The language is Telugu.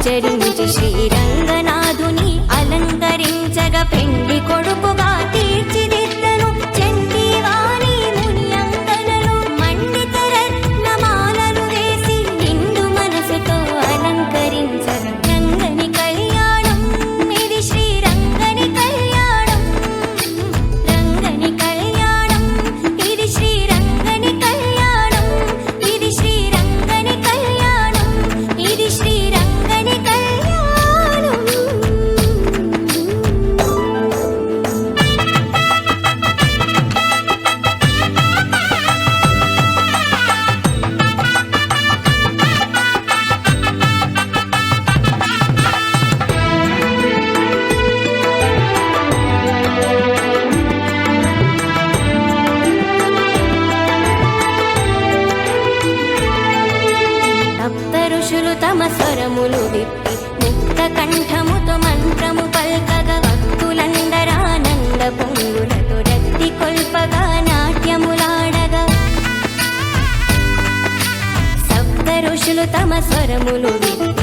ఆచరించి శ్రీరంగనాథుని అలంకరించగా పెండి కొడుకుగా తీర్చిదిద్దను చండీవాణి ముని అంగనలు మండిత రత్నమాలలు వేసి నిండు మనసుతో అలంకరించగా రంగని కళ్యాణం ఇది శ్రీరంగని కళ్యాణం రంగని కళ్యాణం ఇది శ్రీరంగని కళ్యాణం ఇది శ్రీరంగని కళ్యాణం ఇది శ్రీరంగని కళ్యాణం సప్త ఋషులు తమ స్వరములు విప్పి ముక్త కంఠముతో మంత్రము పల్కగా భక్తులందరానంద పొంగులతో రక్తి కొల్పగా నాట్యములాడగా సప్త ఋషులు తమ స్వరములు విప్పి